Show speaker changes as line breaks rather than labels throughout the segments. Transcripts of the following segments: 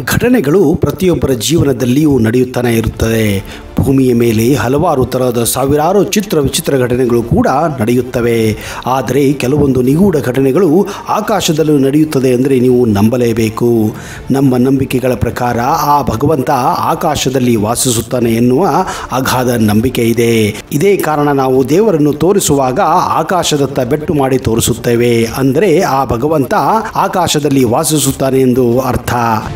ಘಟನೆಗಳು ಪ್ರತಿಯೊಬ್ಬರ ಜೀವನದಲ್ಲಿಯೂ ನಡೆಯುತ್ತಾನೆ ಇರುತ್ತದೆ ಭೂಮಿಯ ಮೇಲೆ ಹಲವಾರು ಥರದ ಸಾವಿರಾರು ಚಿತ್ರ ವಿಚಿತ್ರ ಘಟನೆಗಳು ಕೂಡ ನಡೆಯುತ್ತವೆ ಆದರೆ ಕೆಲವೊಂದು ನಿಗೂಢ ಘಟನೆಗಳು ಆಕಾಶದಲ್ಲೂ ನಡೆಯುತ್ತದೆ ಅಂದರೆ ನೀವು ನಂಬಲೇಬೇಕು ನಮ್ಮ ನಂಬಿಕೆಗಳ ಪ್ರಕಾರ ಆ ಭಗವಂತ ಆಕಾಶದಲ್ಲಿ ವಾಸಿಸುತ್ತಾನೆ ಎನ್ನುವ ಅಗಾಧ ನಂಬಿಕೆ ಇದೆ ಇದೇ ಕಾರಣ ನಾವು ದೇವರನ್ನು ತೋರಿಸುವಾಗ ಆಕಾಶದತ್ತ ಬೆಟ್ಟು ಮಾಡಿ ತೋರಿಸುತ್ತೇವೆ ಅಂದರೆ ಆ ಭಗವಂತ ಆಕಾಶದಲ್ಲಿ ವಾಸಿಸುತ್ತಾನೆ ಎಂದು ಅರ್ಥ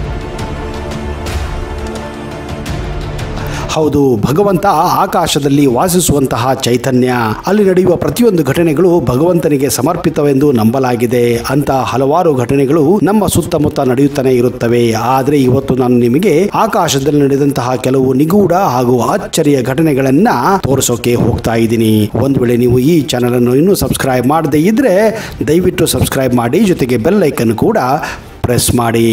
ಹೌದು ಭಗವಂತ ಆಕಾಶದಲ್ಲಿ ವಾಸಿಸುವಂತಹ ಚೈತನ್ಯ ಅಲ್ಲಿ ನಡೆಯುವ ಪ್ರತಿಯೊಂದು ಘಟನೆಗಳು ಭಗವಂತನಿಗೆ ಸಮರ್ಪಿತವೆಂದು ನಂಬಲಾಗಿದೆ ಅಂತ ಹಲವಾರು ಘಟನೆಗಳು ನಮ್ಮ ಸುತ್ತಮುತ್ತ ನಡೆಯುತ್ತಾನೆ ಇರುತ್ತವೆ ಆದರೆ ಇವತ್ತು ನಾನು ನಿಮಗೆ ಆಕಾಶದಲ್ಲಿ ನಡೆದಂತಹ ಕೆಲವು ನಿಗೂಢ ಹಾಗೂ ಅಚ್ಚರಿಯ ಘಟನೆಗಳನ್ನ ತೋರಿಸೋಕೆ ಹೋಗ್ತಾ ಇದ್ದೀನಿ ಒಂದು ವೇಳೆ ನೀವು ಈ ಚಾನಲ್ ಅನ್ನು ಇನ್ನೂ ಸಬ್ಸ್ಕ್ರೈಬ್ ಮಾಡದೇ ಇದ್ರೆ ದಯವಿಟ್ಟು ಸಬ್ಸ್ಕ್ರೈಬ್ ಮಾಡಿ ಜೊತೆಗೆ ಬೆಲ್ ಐಕನ್ ಕೂಡ ಪ್ರೆಸ್ ಮಾಡಿ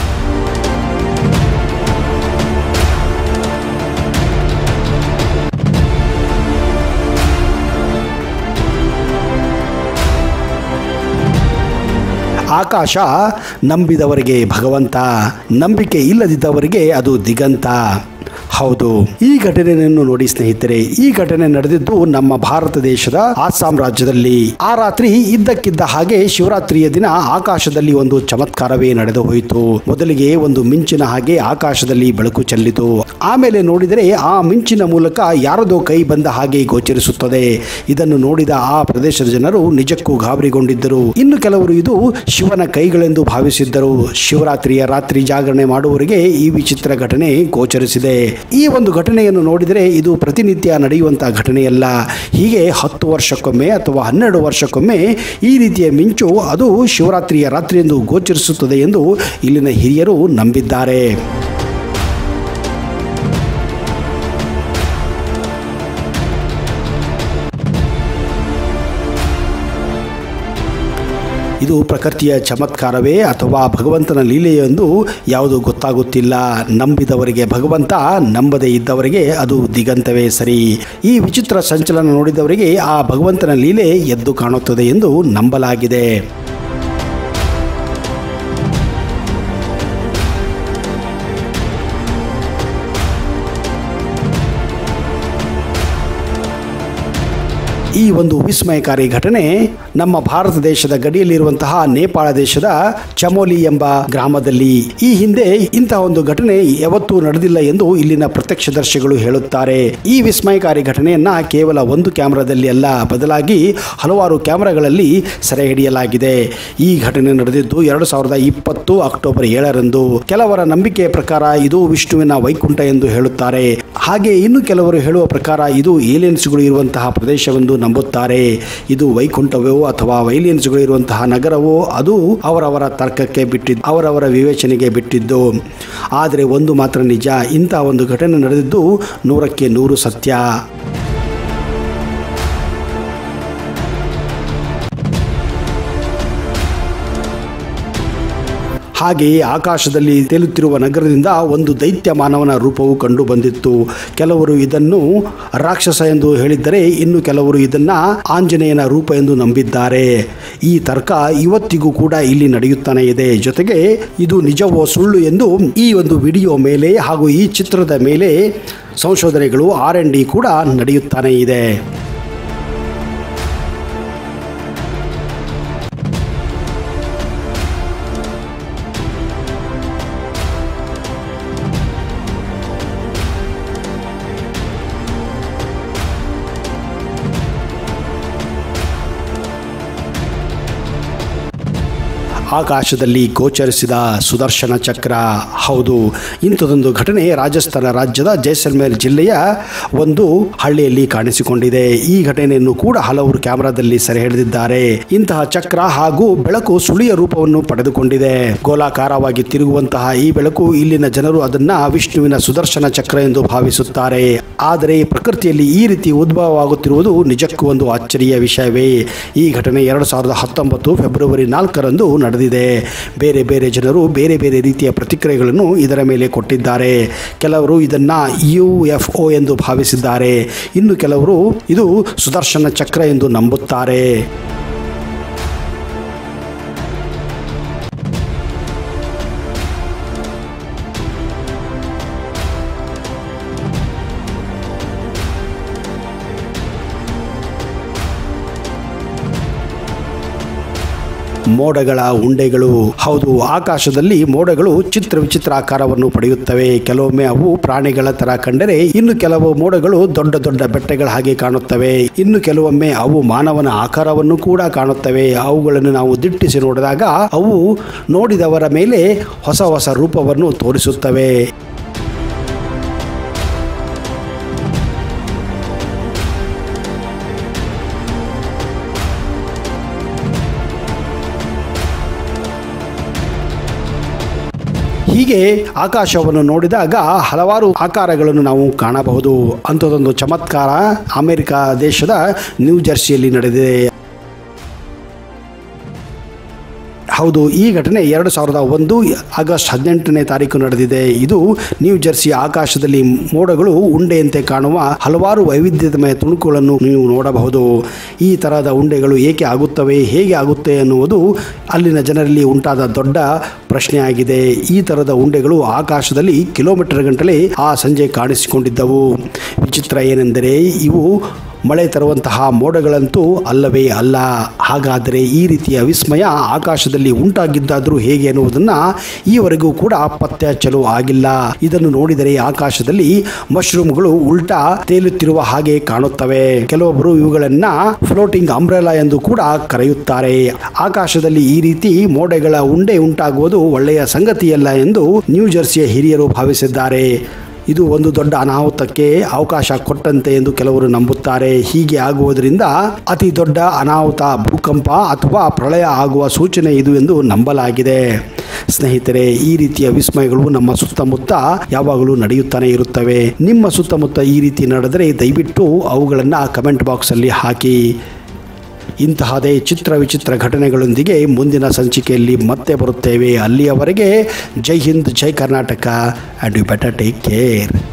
ಆಕಾಶ ನಂಬಿದವರಿಗೆ ಭಗವಂತ ನಂಬಿಕೆ ಇಲ್ಲದಿದ್ದವರಿಗೆ ಅದು ದಿಗಂತ ಹೌದು ಈ ಘಟನೆಯನ್ನು ನೋಡಿ ಸ್ನೇಹಿತರೆ ಈ ಘಟನೆ ನಡೆದಿದ್ದು ನಮ್ಮ ಭಾರತ ದೇಶದ ಆಸಾಂ ರಾಜ್ಯದಲ್ಲಿ ಆ ರಾತ್ರಿ ಇದ್ದಕ್ಕಿದ್ದ ಹಾಗೆ ಶಿವರಾತ್ರಿಯ ದಿನ ಆಕಾಶದಲ್ಲಿ ಒಂದು ಚಮತ್ಕಾರವೇ ನಡೆದು ಹೋಯಿತು ಮೊದಲಿಗೆ ಒಂದು ಮಿಂಚಿನ ಹಾಗೆ ಆಕಾಶದಲ್ಲಿ ಬೆಳಕು ಚೆಲ್ಲಿತು ಆಮೇಲೆ ನೋಡಿದರೆ ಆ ಮಿಂಚಿನ ಮೂಲಕ ಯಾರದೋ ಕೈ ಬಂದ ಹಾಗೆ ಗೋಚರಿಸುತ್ತದೆ ಇದನ್ನು ನೋಡಿದ ಆ ಪ್ರದೇಶದ ಜನರು ನಿಜಕ್ಕೂ ಗಾಬರಿಗೊಂಡಿದ್ದರು ಇನ್ನು ಕೆಲವರು ಇದು ಶಿವನ ಕೈಗಳೆಂದು ಭಾವಿಸಿದ್ದರು ಶಿವರಾತ್ರಿಯ ರಾತ್ರಿ ಜಾಗರಣೆ ಮಾಡುವವರಿಗೆ ಈ ವಿಚಿತ್ರ ಘಟನೆ ಗೋಚರಿಸಿದೆ ಈ ಒಂದು ಘಟನೆಯನ್ನು ನೋಡಿದರೆ ಇದು ಪ್ರತಿನಿತ್ಯ ನಡೆಯುವಂತಹ ಘಟನೆಯಲ್ಲ ಹೀಗೆ ಹತ್ತು ವರ್ಷಕ್ಕೊಮ್ಮೆ ಅಥವಾ ಹನ್ನೆರಡು ವರ್ಷಕ್ಕೊಮ್ಮೆ ಈ ರೀತಿಯ ಮಿಂಚು ಅದು ಶಿವರಾತ್ರಿಯ ರಾತ್ರಿಯೆಂದು ಗೋಚರಿಸುತ್ತದೆ ಎಂದು ಇಲ್ಲಿನ ಹಿರಿಯರು ನಂಬಿದ್ದಾರೆ ಇದು ಪ್ರಕೃತಿಯ ಚಮತ್ಕಾರವೇ ಅಥವಾ ಭಗವಂತನ ಲೀಲೆಯೆಂದು ಯಾವುದು ಗೊತ್ತಾಗುತ್ತಿಲ್ಲ ನಂಬಿದವರಿಗೆ ಭಗವಂತ ನಂಬದೇ ಇದ್ದವರಿಗೆ ಅದು ದಿಗಂತವೇ ಸರಿ ಈ ವಿಚಿತ್ರ ಸಂಚಲನ ನೋಡಿದವರಿಗೆ ಆ ಭಗವಂತನ ಲೀಲೆ ಎದ್ದು ಕಾಣುತ್ತದೆ ಎಂದು ನಂಬಲಾಗಿದೆ ಈ ಒಂದು ವಿಸ್ಮಯಕಾರಿ ಘಟನೆ ನಮ್ಮ ಭಾರತ ದೇಶದ ಗಡಿಯಲ್ಲಿರುವಂತಹ ನೇಪಾಳ ದೇಶದ ಚಮೋಲಿ ಎಂಬ ಗ್ರಾಮದಲ್ಲಿ ಈ ಹಿಂದೆ ಇಂತಹ ಒಂದು ಘಟನೆ ಯಾವತ್ತೂ ನಡೆದಿಲ್ಲ ಎಂದು ಇಲ್ಲಿನ ಪ್ರತ್ಯಕ್ಷದರ್ಶಿಗಳು ಹೇಳುತ್ತಾರೆ ಈ ವಿಸ್ಮಯಕಾರಿ ಘಟನೆಯನ್ನ ಕೇವಲ ಒಂದು ಕ್ಯಾಮೆರಾದಲ್ಲಿ ಅಲ್ಲ ಬದಲಾಗಿ ಹಲವಾರು ಕ್ಯಾಮೆರಾಗಳಲ್ಲಿ ಸೆರೆ ಹಿಡಿಯಲಾಗಿದೆ ಈ ಘಟನೆ ನಡೆದಿದ್ದು ಎರಡು ಸಾವಿರದ ಇಪ್ಪತ್ತು ಅಕ್ಟೋಬರ್ ಏಳರಂದು ಕೆಲವರ ನಂಬಿಕೆಯ ಪ್ರಕಾರ ಇದು ವಿಷ್ಣುವಿನ ವೈಕುಂಠ ಎಂದು ಹೇಳುತ್ತಾರೆ ಹಾಗೆ ಇನ್ನು ಕೆಲವರು ಹೇಳುವ ಪ್ರಕಾರ ಇದು ಏಲಿಯನ್ಸ್ಗಳು ಇರುವಂತಹ ಪ್ರದೇಶವೆಂದು ನಂಬುತ್ತಾರೆ ಇದು ವೈಕುಂಠವೋ ಅಥವಾ ವೈಲಿಯನ್ಸ್ಗಳು ಇರುವಂತಹ ನಗರವೋ ಅದು ಅವರವರ ತರ್ಕಕ್ಕೆ ಬಿಟ್ಟಿದ್ದು ಅವರವರ ವಿವೇಚನೆಗೆ ಬಿಟ್ಟಿದ್ದು ಆದರೆ ಒಂದು ಮಾತ್ರ ನಿಜ ಇಂತಹ ಒಂದು ಘಟನೆ ನಡೆದಿದ್ದು ನೂರಕ್ಕೆ ನೂರು ಸತ್ಯ ಹಾಗೆಯೇ ಆಕಾಶದಲ್ಲಿ ತೇಲುತ್ತಿರುವ ನಗರದಿಂದ ಒಂದು ದೈತ್ಯ ಮಾನವನ ರೂಪವು ಕಂಡು ಬಂದಿತ್ತು ಕೆಲವರು ಇದನ್ನು ರಾಕ್ಷಸ ಎಂದು ಹೇಳಿದ್ದರೆ ಇನ್ನು ಕೆಲವರು ಇದನ್ನ ಆಂಜನೇಯನ ರೂಪ ಎಂದು ನಂಬಿದ್ದಾರೆ ಈ ತರ್ಕ ಇವತ್ತಿಗೂ ಕೂಡ ಇಲ್ಲಿ ನಡೆಯುತ್ತಾನೆ ಇದೆ ಜೊತೆಗೆ ಇದು ನಿಜವೋ ಸುಳ್ಳು ಎಂದು ಈ ಒಂದು ವಿಡಿಯೋ ಮೇಲೆ ಹಾಗೂ ಈ ಚಿತ್ರದ ಮೇಲೆ ಸಂಶೋಧನೆಗಳು ಆರ್ ಎನ್ ಡಿ ಕೂಡ ನಡೆಯುತ್ತಾನೆ ಇದೆ ಆಕಾಶದಲ್ಲಿ ಗೋಚರಿಸಿದ ಸುದರ್ಶನ ಚಕ್ರ ಹೌದು ಇಂಥದೊಂದು ಘಟನೆ ರಾಜಸ್ಥಾನ ರಾಜ್ಯದ ಜೈಸಲ್ಮೇರ್ ಜಿಲ್ಲೆಯ ಒಂದು ಹಳ್ಳಿಯಲ್ಲಿ ಕಾಣಿಸಿಕೊಂಡಿದೆ ಈ ಘಟನೆಯನ್ನು ಕೂಡ ಹಲವರು ಕ್ಯಾಮೆರಾದಲ್ಲಿ ಸೆರೆ ಹಿಡಿದಿದ್ದಾರೆ ಇಂತಹ ಚಕ್ರ ಹಾಗೂ ಬೆಳಕು ಸುಳಿಯ ರೂಪವನ್ನು ಪಡೆದುಕೊಂಡಿದೆ ಗೋಲಾಕಾರವಾಗಿ ತಿರುಗುವಂತಹ ಈ ಬೆಳಕು ಇಲ್ಲಿನ ಜನರು ಅದನ್ನ ವಿಷ್ಣುವಿನ ಸುದರ್ಶನ ಚಕ್ರ ಎಂದು ಭಾವಿಸುತ್ತಾರೆ ಆದರೆ ಪ್ರಕೃತಿಯಲ್ಲಿ ಈ ರೀತಿ ಉದ್ಭವವಾಗುತ್ತಿರುವುದು ನಿಜಕ್ಕೂ ಒಂದು ಅಚ್ಚರಿಯ ವಿಷಯವೇ ಈ ಘಟನೆ ಎರಡು ಸಾವಿರದ ಹತ್ತೊಂಬತ್ತು ಫೆಬ್ರವರಿ ನಾಲ್ಕರಂದು ನಡೆದಿದೆ ಬೇರೆ ಬೇರೆ ಜನರು ಬೇರೆ ಬೇರೆ ರೀತಿಯ ಪ್ರತಿಕ್ರಿಯೆಗಳನ್ನು ಇದರ ಮೇಲೆ ಕೊಟ್ಟಿದ್ದಾರೆ ಕೆಲವರು ಇದನ್ನ ಯು ಎಫ್ ಒ ಎಂದು ಭಾವಿಸಿದ್ದಾರೆ ಇನ್ನು ಕೆಲವರು ಇದು ಸುದರ್ಶನ ಚಕ್ರ ಎಂದು ನಂಬುತ್ತಾರೆ ಮೋಡಗಳ ಉಂಡೆಗಳು ಹೌದು ಆಕಾಶದಲ್ಲಿ ಮೋಡಗಳು ಚಿತ್ರ ವಿಚಿತ್ರ ಆಕಾರವನ್ನು ಪಡೆಯುತ್ತವೆ ಕೆಲವೊಮ್ಮೆ ಅವು ಪ್ರಾಣಿಗಳ ತರ ಕಂಡರೆ ಇನ್ನು ಕೆಲವು ಮೋಡಗಳು ದೊಡ್ಡ ದೊಡ್ಡ ಬೆಟ್ಟಗಳ ಹಾಗೆ ಕಾಣುತ್ತವೆ ಇನ್ನು ಕೆಲವೊಮ್ಮೆ ಅವು ಮಾನವನ ಆಕಾರವನ್ನು ಕೂಡ ಕಾಣುತ್ತವೆ ಅವುಗಳನ್ನು ನಾವು ದಿಟ್ಟಿಸಿ ನೋಡಿದಾಗ ಅವು ನೋಡಿದವರ ಮೇಲೆ ಹೊಸ ಹೊಸ ರೂಪವನ್ನು ತೋರಿಸುತ್ತವೆ ಹೀಗೆ ಆಕಾಶವನ್ನು ನೋಡಿದಾಗ ಹಲವಾರು ಆಕಾರಗಳನ್ನು ನಾವು ಕಾಣಬಹುದು ಅಂಥದ್ದೊಂದು ಚಮತ್ಕಾರ ಅಮೆರಿಕ ದೇಶದ ನ್ಯೂ ಜರ್ಸಿಯಲ್ಲಿ ನಡೆದಿದೆ ಹೌದು ಈ ಘಟನೆ ಎರಡು ಸಾವಿರದ ಒಂದು ಆಗಸ್ಟ್ ಹದಿನೆಂಟನೇ ತಾರೀಕು ನಡೆದಿದೆ ಇದು ನ್ಯೂ ಜರ್ಸಿ ಆಕಾಶದಲ್ಲಿ ಮೋಡಗಳು ಉಂಡೆಯಂತೆ ಕಾಣುವ ಹಲವಾರು ವೈವಿಧ್ಯಮಯ ತುಣುಕುಗಳನ್ನು ನೀವು ನೋಡಬಹುದು ಈ ತರಹದ ಉಂಡೆಗಳು ಏಕೆ ಆಗುತ್ತವೆ ಹೇಗೆ ಆಗುತ್ತೆ ಎನ್ನುವುದು ಅಲ್ಲಿನ ಜನರಲ್ಲಿ ಉಂಟಾದ ದೊಡ್ಡ ಪ್ರಶ್ನೆಯಾಗಿದೆ ಈ ಥರದ ಉಂಡೆಗಳು ಆಕಾಶದಲ್ಲಿ ಕಿಲೋಮೀಟರ್ ಗಂಟಲೆ ಆ ಸಂಜೆ ಕಾಣಿಸಿಕೊಂಡಿದ್ದವು ವಿಚಿತ್ರ ಏನೆಂದರೆ ಇವು ಮಳೆ ತರುವಂತಹ ಮೋಡಗಳಂತೂ ಅಲ್ಲವೇ ಅಲ್ಲ ಹಾಗಾದರೆ ಈ ರೀತಿಯ ವಿಸ್ಮಯ ಆಕಾಶದಲ್ಲಿ ಉಂಟಾಗಿದ್ದಾದರೂ ಹೇಗೆ ಎನ್ನುವುದನ್ನು ಈವರೆಗೂ ಕೂಡ ಪತ್ತೆ ಹಚ್ಚಲು ಆಗಿಲ್ಲ ಇದನ್ನು ನೋಡಿದರೆ ಆಕಾಶದಲ್ಲಿ ಮಶ್ರೂಮ್ಗಳು ಉಲ್ಟಾ ತೇಲುತ್ತಿರುವ ಹಾಗೆ ಕಾಣುತ್ತವೆ ಕೆಲವೊಬ್ಬರು ಇವುಗಳನ್ನ ಫ್ಲೋಟಿಂಗ್ ಅಂಬ್ರೆಲಾ ಎಂದು ಕೂಡ ಕರೆಯುತ್ತಾರೆ ಆಕಾಶದಲ್ಲಿ ಈ ರೀತಿ ಮೋಡಗಳ ಉಂಡೆ ಉಂಟಾಗುವುದು ಒಳ್ಳೆಯ ಸಂಗತಿಯಲ್ಲ ಎಂದು ನ್ಯೂ ಜರ್ಸಿಯ ಹಿರಿಯರು ಭಾವಿಸಿದ್ದಾರೆ ಇದು ಒಂದು ದೊಡ್ಡ ಅನಾಹುತಕ್ಕೆ ಅವಕಾಶ ಕೊಟ್ಟಂತೆ ಎಂದು ಕೆಲವರು ನಂಬುತ್ತಾರೆ ಹೀಗೆ ಆಗುವುದರಿಂದ ಅತಿ ದೊಡ್ಡ ಅನಾಹುತ ಭೂಕಂಪ ಅಥವಾ ಪ್ರಳಯ ಆಗುವ ಸೂಚನೆ ಇದು ಎಂದು ನಂಬಲಾಗಿದೆ ಸ್ನೇಹಿತರೆ ಈ ರೀತಿಯ ವಿಸ್ಮಯಗಳು ನಮ್ಮ ಸುತ್ತಮುತ್ತ ಯಾವಾಗಲೂ ನಡೆಯುತ್ತಾನೆ ಇರುತ್ತವೆ ನಿಮ್ಮ ಸುತ್ತಮುತ್ತ ಈ ರೀತಿ ನಡೆದರೆ ದಯವಿಟ್ಟು ಅವುಗಳನ್ನು ಕಮೆಂಟ್ ಬಾಕ್ಸಲ್ಲಿ ಹಾಕಿ ಇಂತಹದೇ ಚಿತ್ರ ವಿಚಿತ್ರ ಘಟನೆಗಳೊಂದಿಗೆ ಮುಂದಿನ ಸಂಚಿಕೆಯಲ್ಲಿ ಮತ್ತೆ ಬರುತ್ತೇವೆ ಅಲ್ಲಿಯವರೆಗೆ ಜೈ ಹಿಂದ್ ಜೈ Karnataka and you better take care